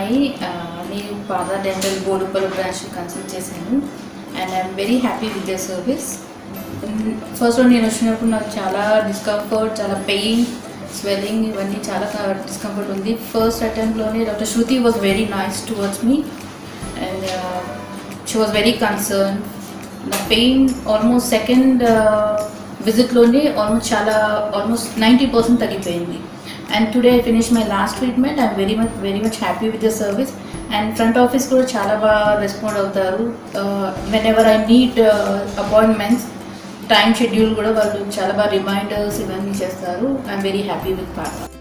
సాయి ఆ, నేను Partha dental Boduppally branch consult చేశాను and I'm very happy with the service first నేను వచ్చినప్పుడు నాకు చాలా డిస్కంఫర్ట్ చాలా పెయిన్ స్వెల్లింగ్ ఇవన్నీ చాలా డిస్కంఫర్ట్ ఉంది ఫస్ట్ అటెంప్ట్లోనే doctor Shruti was very nice towards me and she was very concern నా పెయిన్ ఆల్మోస్ట్ సెకండ్ విజిట్లోనే ఆల్మోస్ట్ చాలా ఆల్మోస్ట్ నైంటీ పర్సెంట్ తగ్గిపోయింది and today I finish my last treatment I'm very much very much happy with the service and front office కూడా చాలా బాగా respond అవుతారు whenever I need appointments time schedule కూడా వాళ్ళు చాలా బాగా రిమైండర్స్ ఇవన్నీ చేస్తారు I'm very happy with part